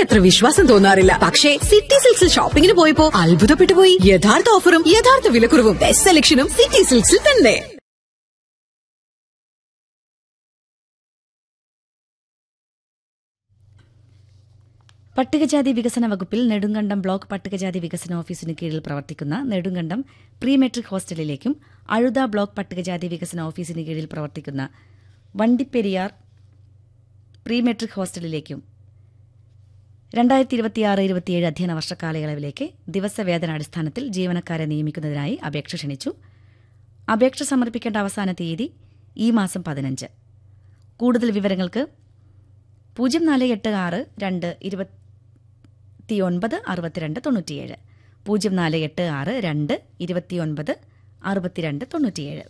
അത്ര വിശ്വാസം തോന്നാറില്ല പക്ഷേ സിറ്റി സിൽക്സിൽ ഷോപ്പിംഗിന് പോയപ്പോ അത്ഭുതപ്പെട്ടു പോയി യഥാർത്ഥ ഓഫറും യഥാർത്ഥ വിലക്കുറവും ബെസ്റ്റ് സെലക്ഷനും സിറ്റി സിൽക്സിൽ തന്നെ പട്ടികജാതി വികസന വകുപ്പിൽ നെടുങ്കണ്ടം ബ്ലോക്ക് പട്ടികജാതി വികസന ഓഫീസിന് കീഴിൽ പ്രവർത്തിക്കുന്ന നെടുങ്കണ്ടം പ്രീ മെട്രിക് ഹോസ്റ്റലിലേക്കും അഴുത ബ്ലോക്ക് പട്ടികജാതി വികസന ഓഫീസിന് കീഴിൽ പ്രവർത്തിക്കുന്ന വണ്ടിപ്പെരിയാർ പ്രീ മെട്രിക് ഹോസ്റ്റലിലേക്കും രണ്ടായിരത്തി ഇരുപത്തിയാറ് ഇരുപത്തിയേഴ് അധ്യയന വർഷ കാലയളവിലേക്ക് ദിവസവേതനാടിസ്ഥാനത്തിൽ ജീവനക്കാരെ നിയമിക്കുന്നതിനായി അപേക്ഷ ക്ഷണിച്ചു അപേക്ഷ സമർപ്പിക്കേണ്ട അവസാന തീയതി ഈ മാസം പതിനഞ്ച് കൂടുതൽ വിവരങ്ങൾക്ക് പൂജ്യം നാല് എട്ട് ആറ് രണ്ട് ഇരുപത്തിയൊൻപത് അറുപത്തിരണ്ട് തൊണ്ണൂറ്റിയേഴ് പൂജ്യം നാല് എട്ട് ആറ് രണ്ട് ഇരുപത്തിയൊൻപത് അറുപത്തിരണ്ട് തൊണ്ണൂറ്റിയേഴ്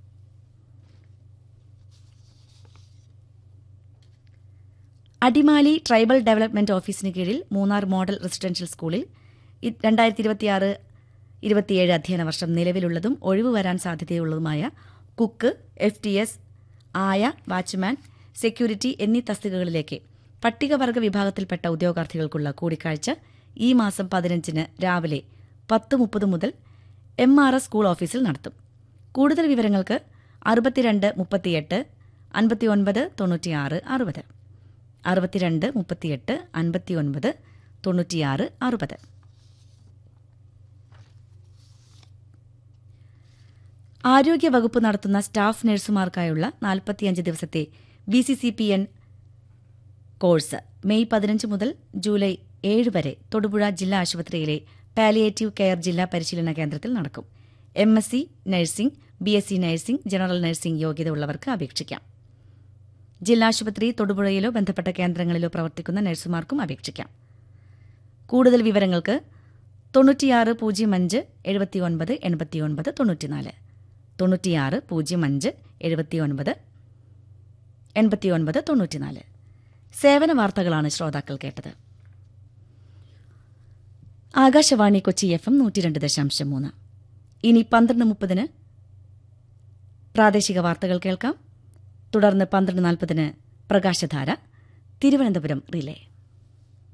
അടിമാലി ട്രൈബൽ ഡെവലപ്മെന്റ് ഓഫീസിന് കീഴിൽ മൂന്നാർ മോഡൽ റെസിഡൻഷ്യൽ സ്കൂളിൽ ഇ- രണ്ടായിരത്തി ഇരുപത്തിയാറ് ഇരുപത്തിയേഴ് അധ്യയന വർഷം നിലവിലുള്ളതും ഒഴിവ് വരാൻ സാധ്യതയുള്ളതുമായ കുക്ക് എഫ് ടി എസ് ആയ വാച്ച്മാൻ സെക്യൂരിറ്റി എന്നീ തസ്തികകളിലേക്ക് പട്ടികവർഗ വിഭാഗത്തിൽപ്പെട്ട ഉദ്യോഗാർത്ഥികൾക്കുള്ള കൂടിക്കാഴ്ച ഈ മാസം പതിനഞ്ചിന് രാവിലെ പത്ത് മുപ്പത് മുതൽ എം ആർ എസ് സ്കൂൾ ഓഫീസിൽ നടത്തും കൂടുതൽ വിവരങ്ങൾക്ക് അറുപത്തിരണ്ട് മുപ്പത്തിയെട്ട് അൻപത്തിയൊൻപത് തൊണ്ണൂറ്റിയാറ് അറുപത് അറുപത്തിരണ്ട് മുപ്പത്തിയെട്ട് അൻപത്തിയൊൻപത് തൊണ്ണൂറ്റിയാറ് അറുപത് ആരോഗ്യവകുപ്പ് നടത്തുന്ന സ്റ്റാഫ് നഴ്സുമാർക്കായുള്ള നാൽപ്പത്തിയഞ്ച് ദിവസത്തെ B C C P N course May പതിനഞ്ച് മുതൽ ജൂലൈ ഏഴ് വരെ തൊടുപുഴ ജില്ലാ ആശുപത്രിയിലെ പാലിയേറ്റീവ് കെയർ ജില്ലാ പരിശീലന കേന്ദ്രത്തിൽ നടക്കും M S C nursing B S C nursing general nursing യോഗ്യത ഉള്ളവർക്ക് അപേക്ഷിക്കാം ജില്ലാശുപത്രി തൊടുപുഴയിലോ ബന്ധപ്പെട്ട കേന്ദ്രങ്ങളിലോ പ്രവർത്തിക്കുന്ന നഴ്സുമാർക്കും അപേക്ഷിക്കാം കൂടുതൽ വിവരങ്ങൾക്ക് തൊണ്ണൂറ്റിയാറ് പൂജ്യം അഞ്ച് എഴുപത്തിയൊൻപത് എൺപത്തിയൊൻപത് തൊണ്ണൂറ്റിനാല് തൊണ്ണൂറ്റിയാറ് പൂജ്യം അഞ്ച് എഴുപത്തിയൊൻപത് എൺപത്തിയൊൻപത് തൊണ്ണൂറ്റിനാല് സേവന വാർത്തകളാണ് ശ്രോതാക്കൾ കേട്ടത് ആകാശവാണി കൊച്ചി എഫ് എം നൂറ്റിരണ്ട് ദശാംശം മൂന്ന് ഇനി പന്ത്രണ്ട് മുപ്പതിന് പ്രാദേശിക വാർത്തകൾ കേൾക്കാം തുടർന്ന് പന്ത്രണ്ട് നാൽപ്പതിന് പ്രകാശധാര തിരുവനന്തപുരം റിലേ